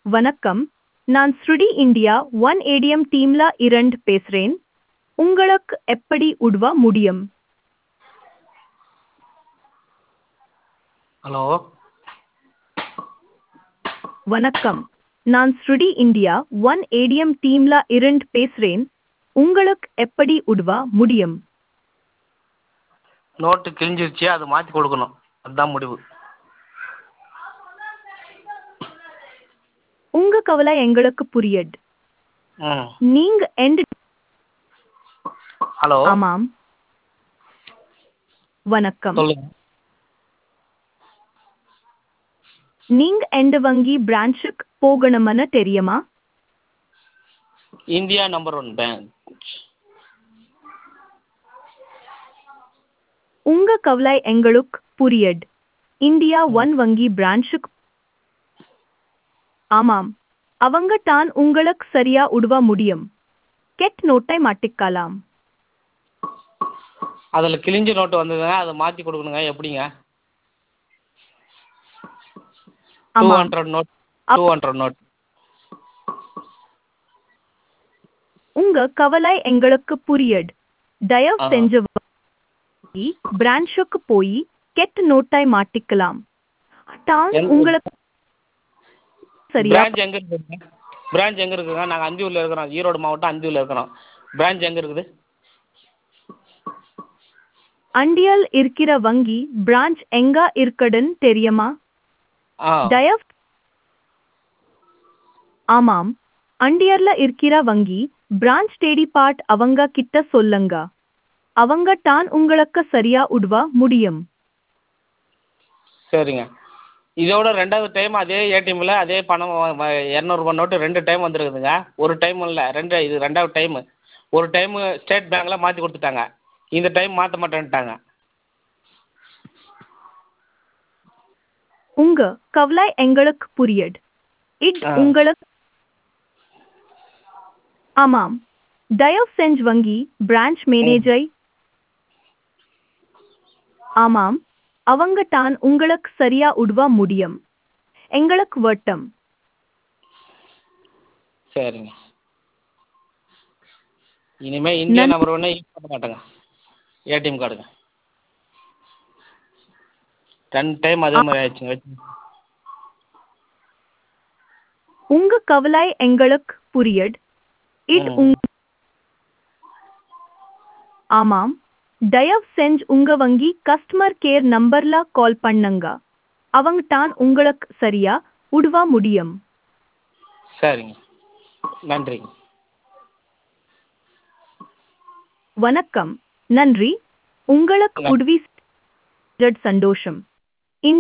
வணக்கம் நான் ஸ்ருடி இந்தியா ஒன் ஏடிஎம் டீம்ல இரண்டு பேசுறேன் உங்களுக்கு எப்படி உதவ முடியும் ஹலோ வணக்கம் நான் ஸ்ருடி இந்தியா ஒன் ஏடிஎம் டீம்ல இரண்டு பேசுறேன் உங்களுக்கு எப்படி உதவ முடியும் நோட்டு கிழிஞ்சிருச்சு அது மாற்றி கொடுக்கணும் அதுதான் முடிவு உங்க கவலை எங்களுக்கு புரியுது ம் நீங்க எந்த ஹலோ ஆமாம் வணக்கம் சொல்லுங்க நீங்க எந்த வங்கி பிரான்ச்சுக்கு போகணும்னு தெரியுமா இந்தியா நம்பர் ஒன் பேங்க் உங்க கவலை எங்களுக்கு புரியுது இந்தியா ஒன் வங்கி பிரான்ச்சுக்கு ஆமாம் அவங்க தான் உங்களுக்கு சரியா உதவ முடியும் கெட் நோட்டை மாட்டிக்கலாம் அதில் கிழிஞ்ச நோட்டு வந்ததுங்க அதை மாற்றி கொடுக்கணுங்க எப்படிங்க டூ ஆமாம் hundred note two hundred note உங்க கவலை எங்களுக்கு புரியுது தயவு ஆ. செஞ்சு வங்கி பிரான்ச்சுக்கு போய் கெட் நோட்டை மாட்டிக்கலாம் தான் எந்த- உங்களுக்கு சரியா பிரான்ச் எங்கே இருக்குதுங்க பிரான்ச் எங்கே இருக்குதுங்க நாங்கள் அந்தியூரில் இருக்கிறோம் ஈரோடு மாவட்டம் அந்தியூரில் இருக்கிறோம் பிரான்ச் எங்கே இருக்குது அண்டியல் இருக்கிற வங்கி பிரான்ச் எங்க இருக்குதுன்னு தெரியுமா ஆ தயவு ஆமாம் அண்டியர்ல இருக்கிற வங்கி பிரான்ச் தேடி பாட் அவங்க கிட்ட சொல்லுங்க அவங்க தான் உங்களுக்கு சரியா உதவ முடியும் சரிங்க இதோட ரெண்டாவது டைம் அதே ஏடிஎம்மில் அதே பணம் இரநூறுபா நோட்டு ரெண்டு டைம் வந்துருக்குதுங்க ஒரு டைம் இல்லை ரெண்டு இது ரெண்டாவது டைமு ஒரு டைமு ஸ்டேட் பேங்க்கில் மாற்றி கொடுத்துட்டாங்க இந்த டைம் மாற்ற மாட்டேன்ட்டாங்க உங்க கவலை எங்களுக்கு புரியுது இது ஆ. உங்களுக்கு ஆமாம் தயவு செஞ்சு வங்கி பிரான்ச் மேனேஜரை ஆமாம் அவங்க தான் உங்களுக்கு சரியா உதவ முடியும் எங்களுக்கு வட்டம் சரிங்க இனிமேல் இந்தியா நன்- நம்பர் ஒன்று யூஸ் பண்ண மாட்டேங்க ஏடிஎம் கார்டுங்க ரெண்டு டைம் அதே மாதிரி ஆயிடுச்சுங்க உங்க கவலை எங்களுக்கு புரியுது இது ம். உங் ஆமாம் தயவு செஞ்சு உங்க வங்கி கஸ்டமர் கேர் நம்பர்ல கால் பண்ணுங்க அவங்க தான் உங்களுக்கு சரியா உதவ முடியும் சரிங்க நன்றிங்க வணக்கம் நன்றி உங்களுக்கு நன்றி. உதவி செஞ்சது சந்தோஷம்